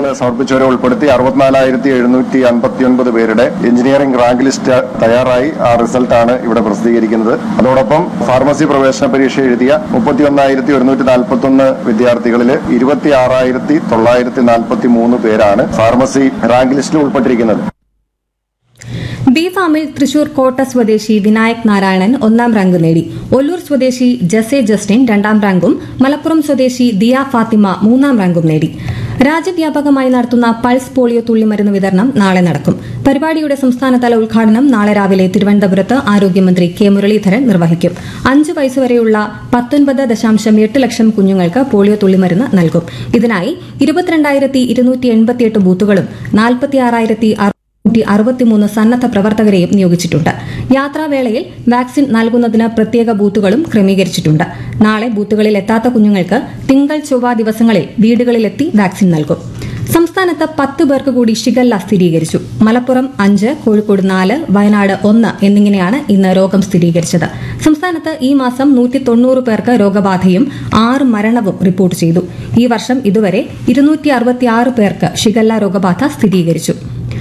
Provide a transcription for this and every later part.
സമർപ്പിച്ചവരെ ഉൾപ്പെടുത്തി അറുപത്തിനാലായിരത്തി എഴുന്നൂറ്റി അൻപത്തി ഒൻപത് പേരുടെ എഞ്ചിനീയറിംഗ് റാങ്ക് ലിസ്റ്റ് തയ്യാറായി ആ റിസൾട്ടാണ് ഇവിടെ പ്രസിദ്ധീകരിക്കുന്നത് അതോടൊപ്പം ഫാർമസി പ്രവേശന പരീക്ഷ എഴുതിയ മുപ്പത്തി ഒന്നായിരത്തി ഒരുന്നൂറ്റി നാൽപ്പത്തി ഒന്ന് വിദ്യാർത്ഥികളിൽ ഇരുപത്തി ആറായിരത്തി തൊള്ളായിരത്തി നാൽപ്പത്തി മൂന്ന് പേരാണ് ഫാർമസി റാങ്ക് ലിസ്റ്റിൽ ഉൾപ്പെട്ടിരിക്കുന്നത് ബി ഫാമിൽ തൃശൂർ കോട്ട സ്വദേശി വിനായക് നാരായണൻ ഒന്നാം റാങ്ക് നേടി ഒല്ലൂർ സ്വദേശി ജസെ ജസ്റ്റിൻ രണ്ടാം റാങ്കും മലപ്പുറം സ്വദേശി ദിയ ഫാത്തിമ മൂന്നാം റാങ്കും നേടി രാജ്യവ്യാപകമായി നടത്തുന്ന പൾസ് പോളിയോ തുള്ളിമരുന്ന് വിതരണം നാളെ നടക്കും പരിപാടിയുടെ സംസ്ഥാനതല ഉദ്ഘാടനം നാളെ രാവിലെ തിരുവനന്തപുരത്ത് ആരോഗ്യമന്ത്രി കെ മുരളീധരൻ നിർവഹിക്കും അഞ്ച് വയസ്സുവരെയുള്ള പത്തൊൻപത് ദശാംശം എട്ട് ലക്ഷം കുഞ്ഞുങ്ങൾക്ക് പോളിയോ തുള്ളിമരുന്ന് നൽകും ഇതിനായി ഇരുപത്തിരണ്ടായിരത്തി ഇരുന്നൂറ്റി എൺപത്തിയെട്ട് ബൂത്തുകളും നാൽപ്പത്തിയാറായിരത്തി നൂറ്റി അറുപത്തിമൂന്ന് സന്നദ്ധ പ്രവർത്തകരെയും നിയോഗിച്ചിട്ടുണ്ട് യാത്രാവേളയിൽ വാക്സിൻ നൽകുന്നതിന് പ്രത്യേക ബൂത്തുകളും ക്രമീകരിച്ചിട്ടുണ്ട് നാളെ ബൂത്തുകളിൽ എത്താത്ത കുഞ്ഞുങ്ങൾക്ക് തിങ്കൾ ചൊവ്വ ദിവസങ്ങളിൽ വീടുകളിലെത്തി വാക്സിൻ നൽകും സംസ്ഥാനത്ത് പത്ത് പേർക്ക് കൂടി ഷിഗല്ല സ്ഥിരീകരിച്ചു മലപ്പുറം അഞ്ച് കോഴിക്കോട് നാല് വയനാട് ഒന്ന് എന്നിങ്ങനെയാണ് ഇന്ന് രോഗം സ്ഥിരീകരിച്ചത് സംസ്ഥാനത്ത് ഈ മാസം നൂറ്റി തൊണ്ണൂറ് പേർക്ക് രോഗബാധയും ആറ് മരണവും റിപ്പോർട്ട് ചെയ്തു ഈ വർഷം ഇതുവരെ ഇരുന്നൂറ്റി അറുപത്തിയാറ് പേർക്ക് ഷിഗല്ല രോഗബാധ സ്ഥിരീകരിച്ചു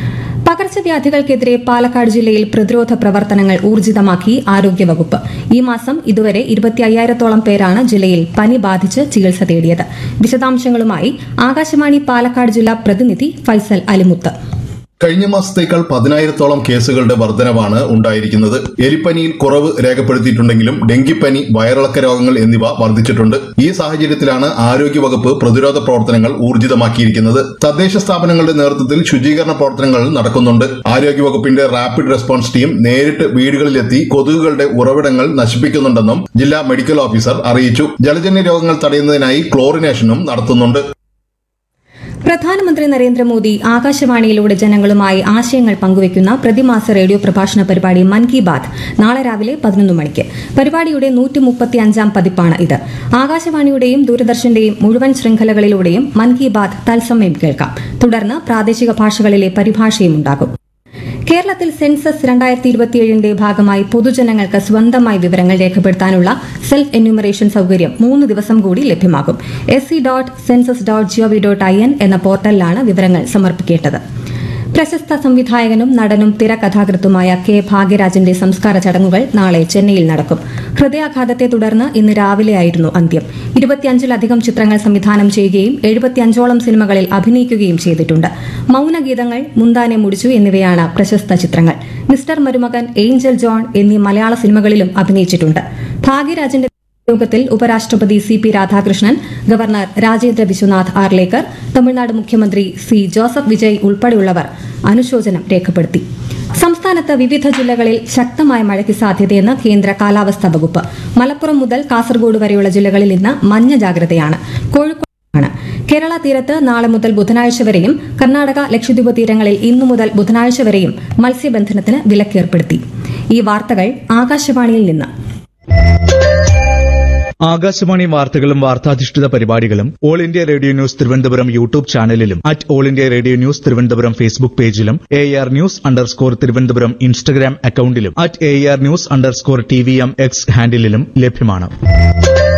പകർച്ചവ്യാധികൾക്കെതിരെ പാലക്കാട് ജില്ലയിൽ പ്രതിരോധ പ്രവർത്തനങ്ങൾ ഊർജിതമാക്കി ആരോഗ്യവകുപ്പ് ഈ മാസം ഇതുവരെ ഇരുപത്തി അയ്യായിരത്തോളം പേരാണ് ജില്ലയിൽ പനി ബാധിച്ച് ചികിത്സ തേടിയത് വിശദാംശങ്ങളുമായി ആകാശവാണി പാലക്കാട് ജില്ലാ പ്രതിനിധി ഫൈസൽ അലിമുത്ത് കഴിഞ്ഞ മാസത്തേക്കാൾ പതിനായിരത്തോളം കേസുകളുടെ വർധനവാണ് ഉണ്ടായിരിക്കുന്നത് എലിപ്പനിയിൽ കുറവ് രേഖപ്പെടുത്തിയിട്ടുണ്ടെങ്കിലും ഡെങ്കിപ്പനി വയറിളക്ക രോഗങ്ങൾ എന്നിവ വർദ്ധിച്ചിട്ടുണ്ട് ഈ സാഹചര്യത്തിലാണ് ആരോഗ്യവകുപ്പ് പ്രതിരോധ പ്രവർത്തനങ്ങൾ ഊർജിതമാക്കിയിരിക്കുന്നത് തദ്ദേശ സ്ഥാപനങ്ങളുടെ നേതൃത്വത്തിൽ ശുചീകരണ പ്രവർത്തനങ്ങൾ നടക്കുന്നുണ്ട് ആരോഗ്യവകുപ്പിന്റെ റാപ്പിഡ് റെസ്പോൺസ് ടീം നേരിട്ട് വീടുകളിലെത്തി കൊതുകുകളുടെ ഉറവിടങ്ങൾ നശിപ്പിക്കുന്നുണ്ടെന്നും ജില്ലാ മെഡിക്കൽ ഓഫീസർ അറിയിച്ചു ജലജന്യ രോഗങ്ങൾ തടയുന്നതിനായി ക്ലോറിനേഷനും നടത്തുന്നുണ്ട് പ്രധാനമന്ത്രി നരേന്ദ്രമോദി ആകാശവാണിയിലൂടെ ജനങ്ങളുമായി ആശയങ്ങൾ പങ്കുവയ്ക്കുന്ന പ്രതിമാസ റേഡിയോ പ്രഭാഷണ പരിപാടി മൻ കി ബാത് നാളെ രാവിലെ പതിനൊന്ന് മണിക്ക് പരിപാടിയുടെ നൂറ്റി മുപ്പത്തിയഞ്ചാം പതിപ്പാണ് ഇത് ആകാശവാണിയുടെയും ദൂരദർശന്റെയും മുഴുവൻ ശൃംഖലകളിലൂടെയും മൻ കി ബാത് തത്സമയം കേൾക്കാം തുടർന്ന് പ്രാദേശിക ഭാഷകളിലെ പരിഭാഷയും ഉണ്ടാകും കേരളത്തിൽ സെൻസസ് രണ്ടായിരത്തി ഇരുപത്തിയേഴിന്റെ ഭാഗമായി പൊതുജനങ്ങൾക്ക് സ്വന്തമായി വിവരങ്ങൾ രേഖപ്പെടുത്താനുള്ള സെൽഫ് എന്യൂമറേഷൻ സൌകര്യം മൂന്ന് ദിവസം കൂടി ലഭ്യമാകും S C dot census dot gov dot I N എന്ന പോർട്ടലിലാണ് വിവരങ്ങൾ സമർപ്പിക്കേണ്ടത് പ്രശസ്ത സംവിധായകനും നടനും തിരക്കഥാകൃത്തുമായ കെ ഭാഗ്യരാജന്റെ സംസ്കാര ചടങ്ങുകൾ നാളെ ചെന്നൈയിൽ നടക്കും ഹൃദയാഘാതത്തെ തുടർന്ന് ഇന്ന് രാവിലെയായിരുന്നു അന്ത്യം ഇരുപത്തിയഞ്ചിലധികം ചിത്രങ്ങൾ സംവിധാനം ചെയ്യുകയും എഴുപത്തിയഞ്ചോളം സിനിമകളിൽ അഭിനയിക്കുകയും ചെയ്തിട്ടുണ്ട് മൌനഗീതങ്ങൾ മുന്താനെ മുടിച്ചു എന്നിവയാണ് പ്രശസ്ത ചിത്രങ്ങൾ മിസ്റ്റർ മരുമകൻ ഏഞ്ചൽ ജോൺ എന്നീ മലയാള സിനിമകളിലും അഭിനയിച്ചിട്ടുണ്ട് ഭാഗ്യരാജന്റെ യോഗത്തിൽ ഉപരാഷ്ട്രപതി C P Radhakrishnan governor Rajendra Vishwanath Arlekar Tamil Nadu മുഖ്യമന്ത്രി സി ജോസഫ് വിജയ് ഉൾപ്പെടെയുള്ളവർ അനുശോചനം രേഖപ്പെടുത്തി സംസ്ഥാനത്ത് വിവിധ ജില്ലകളിൽ ശക്തമായ മഴയ്ക്ക് സാധ്യതയെന്ന് കേന്ദ്ര കാലാവസ്ഥാ വകുപ്പ് മലപ്പുറം മുതൽ കാസർഗോഡ് വരെയുള്ള ജില്ലകളിൽ ഇന്ന് മഞ്ഞ ജാഗ്രതയാണ് കോഴിക്കോട് കേരള തീരത്ത് നാളെ മുതൽ ബുധനാഴ്ച വരെയും കർണാടക ലക്ഷദ്വീപ് തീരങ്ങളിൽ ഇന്നു മുതൽ ബുധനാഴ്ച വരെയും മത്സ്യബന്ധനത്തിന് വിലക്കേർപ്പെടുത്തി ഈ വാർത്തകൾ ആകാശവാണിയിൽ നിന്ന് ആകാശവാണി വാർത്തകളും വാർത്താധിഷ്ഠിത പരിപാടികളും all India radio news Thiruvananthapuram YouTube ചാനലിലും at all India radio news Thiruvananthapuram Facebook പേജിലും A R news underscore Thiruvananthapuram Instagram അക്കൌണ്ടിലും at A R news underscore T V M X ഹാൻഡിലും ലഭ്യമാണ്